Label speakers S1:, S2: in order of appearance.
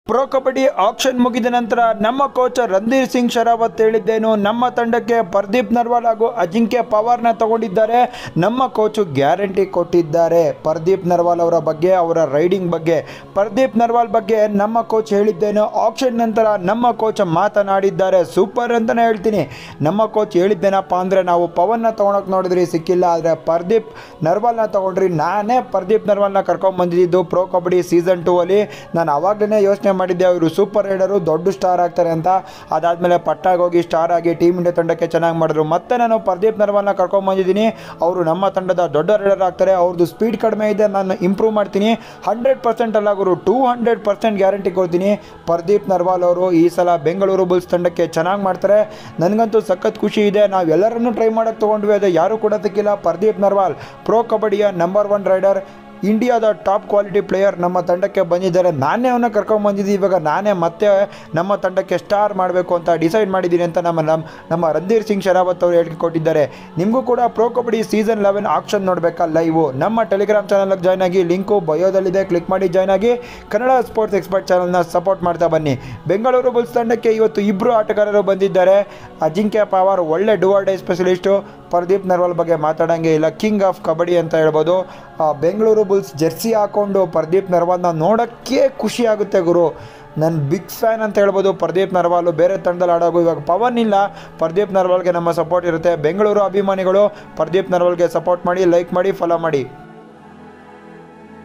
S1: pro kabaddi action ಮುಗಿದ ನಂತರ ನಮ್ಮ ಕೋಚ್ ರಣಧೀರ್ ಸಿಂಗ್ ಶರಾವತ್ ಹೇಳಿದ್ದೇನು ನಮ್ಮ ತಂಡಕ್ಕೆ ಪರ್ದೀಪ್ ನರ್ವಾಲ್ ಹಾಗೂ ಅಜಿಂಕ್ಯ ಪವಾರ್ನ ತಗೊಂಡಿದ್ದಾರೆ ನಮ್ಮ ಕೋಚು ಗ್ಯಾರಂಟಿ ಕೊಟ್ಟಿದ್ದಾರೆ ಪರ್ದೀಪ್ ನರ್ವಾಲ್ ಅವರ ಬಗ್ಗೆ ಅವರ ರೈಡಿಂಗ್ ಬಗ್ಗೆ ಪರ್ದೀಪ್ ನರ್ವಾಲ್ ಬಗ್ಗೆ ನಮ್ಮ ಕೋಚ್ ಹೇಳಿದ್ದೇನು ಆಕ್ಷನ್ ನಂತರ ನಮ್ಮ ಕೋಚ್ ಮಾತನಾಡಿದ್ದಾರೆ ಸೂಪರ್ ಅಂತಲೇ ಹೇಳ್ತೀನಿ ನಮ್ಮ ಕೋಚ್ ಹೇಳಿದ್ದೇನಪ್ಪ ಅಂದರೆ ನಾವು ಪವನ್ನ ತೊಗೊಳಕ್ಕೆ ನೋಡಿದ್ರಿ ಸಿಕ್ಕಿಲ್ಲ ಆದರೆ ಪರ್ದೀಪ್ ನರ್ವಾಲ್ನ ತೊಗೊಂಡ್ರಿ ನಾನೇ ಪರ್ದೀಪ್ ನರ್ವಾಲ್ನ ಕರ್ಕೊಂಡ್ಬಂದಿದ್ದು ಪ್ರೋ ಕಬಡ್ಡಿ ಸೀಸನ್ ಟೂ ಅಲ್ಲಿ ನಾನು ಅವಾಗಲೇ ಯೋಚನೆ ಮಾಡಿದ್ದೆ ಅವರು ಸೂಪರ್ ರೈಡರು ದೊಡ್ಡ ಸ್ಟಾರ್ ಆಗ್ತಾರೆ ಅಂತ ಅದಾದಮೇಲೆ ಪಟ್ಟಾಗಿ ಹೋಗಿ ಸ್ಟಾರ್ ಆಗಿ ಟೀಮ್ ಇಂಡಿಯಾ ತಂಡಕ್ಕೆ ಚೆನ್ನಾಗಿ ಮಾಡಿದ್ರು ಮತ್ತೆ ನಾನು ಪರ್ದೀಪ್ ನರ್ವಾಲ್ನ ಕರ್ಕೊಂಡ್ಬಂದಿದ್ದೀನಿ ಅವರು ನಮ್ಮ ತಂಡದ ದೊಡ್ಡ ರೈಡರ್ ಆಗ್ತಾರೆ ಅವ್ರದ್ದು ಸ್ಪೀಡ್ ಕಡಿಮೆ ಇದೆ ನಾನು ಇಂಪ್ರೂವ್ ಮಾಡ್ತೀನಿ ಹಂಡ್ರೆಡ್ ಪರ್ಸೆಂಟ್ ಅಲ್ಲ ಗುರು ಟೂ ಹಂಡ್ರೆಡ್ ಪರ್ಸೆಂಟ್ ಗ್ಯಾರಂಟಿ ಕೊಡ್ತೀನಿ ಪರ್ದೀಪ್ ನರ್ವಾಲ್ ಅವರು ಈ ಸಲ ಬೆಂಗಳೂರು ಬುಲ್ಸ್ ತಂಡಕ್ಕೆ ಚೆನ್ನಾಗಿ ಮಾಡ್ತಾರೆ ನನಗಂತೂ ಸಖತ್ ಖುಷಿ ಇದೆ ನಾವು ಎಲ್ಲರನ್ನೂ ಟ್ರೈ ಮಾಡೋಕ್ಕೆ ತೊಗೊಂಡ್ವಿ ಅದು ಯಾರೂ ಕೂಡ ಸಿಕ್ಕಿಲ್ಲ ಪರ್ದೀಪ್ ನರ್ವಾಲ್ ಪ್ರೋ ಕಬಡ್ಡಿಯ ನಂಬರ್ ಒನ್ ರೈಡರ್ ಇಂಡಿಯಾದ ಟಾಪ್ ಕ್ವಾಲಿಟಿ ಪ್ಲೇಯರ್ ನಮ್ಮ ತಂಡಕ್ಕೆ ಬಂದಿದ್ದಾರೆ ನಾನೇ ಅವನ್ನ ಕರ್ಕೊಂಡ್ಬಂದಿದ್ದೀನಿ ಇವಾಗ ನಾನೇ ಮತ್ತೆ ನಮ್ಮ ತಂಡಕ್ಕೆ ಸ್ಟಾರ್ ಮಾಡಬೇಕು ಅಂತ ಡಿಸೈಡ್ ಮಾಡಿದ್ದೀನಿ ಅಂತ ನಮ್ಮ ನಮ್ಮ ನಮ್ಮ ರಣಧೀರ್ ಸಿಂಗ್ ಶರಾವತ್ ಅವರು ಹೇಳಿಕೊಟ್ಟಿದ್ದಾರೆ ನಿಮಗೂ ಕೂಡ pro kabaddi season eleven action ನೋಡಬೇಕಾ ಲೈವು ನಮ್ಮ ಟೆಲಿಗ್ರಾಮ್ ಚಾನಲ್ಗೆ ಜಾಯ್ನ್ ಆಗಿ ಲಿಂಕು ಬಯೋದಲ್ಲಿದೆ ಕ್ಲಿಕ್ ಮಾಡಿ ಜಾಯ್ನ್ ಆಗಿ ಕನ್ನಡ ಸ್ಪೋರ್ಟ್ಸ್ ಎಕ್ಸ್ಪರ್ಟ್ ಚಾನಲ್ನ ಸಪೋರ್ಟ್ ಮಾಡ್ತಾ ಬನ್ನಿ ಬೆಂಗಳೂರು ಬುಲ್ಸ್ ತಂಡಕ್ಕೆ ಇವತ್ತು ಇಬ್ಬರು ಆಟಗಾರರು ಬಂದಿದ್ದಾರೆ ಅಜಿಂಕ್ಯ ಪವಾರ್ ಒಳ್ಳೆ do or die specialist Pardeep Narwal ಬಗ್ಗೆ ಮಾತಾಡೋಂಗೆ ಇಲ್ಲ ಕಿಂಗ್ ಆಫ್ ಕಬಡ್ಡಿ ಅಂತ ಹೇಳ್ಬೋದು ಆ, ಬೆಂಗಳೂರು ಬುಲ್ಸ್ ಜೆರ್ಸಿ ಹಾಕೊಂಡು ಪರ್ದೀಪ್ ನರ್ವಾಲ್ನ ನೋಡೋಕ್ಕೆ ಖುಷಿ ಆಗುತ್ತೆ ಗುರು ನನ್ನ ಬಿಗ್ ಫ್ಯಾನ್ ಅಂತ ಹೇಳ್ಬೋದು ಪರ್ದೀಪ್ ನರ್ವಾಲು ಬೇರೆ ತಂಡದಲ್ಲಿ ಆಡೋಗು ಇವಾಗ ಪವನ್ ಇಲ್ಲ ಪರ್ದೀಪ್ ನರ್ವಾಲ್ಗೆ ನಮ್ಮ ಸಪೋರ್ಟ್ ಇರುತ್ತೆ ಬೆಂಗಳೂರು ಅಭಿಮಾನಿಗಳು ಪರ್ದೀಪ್ ನರ್ವಾಲ್ಗೆ ಸಪೋರ್ಟ್ ಮಾಡಿ ಲೈಕ್ ಮಾಡಿ ಫಾಲೋ ಮಾಡಿ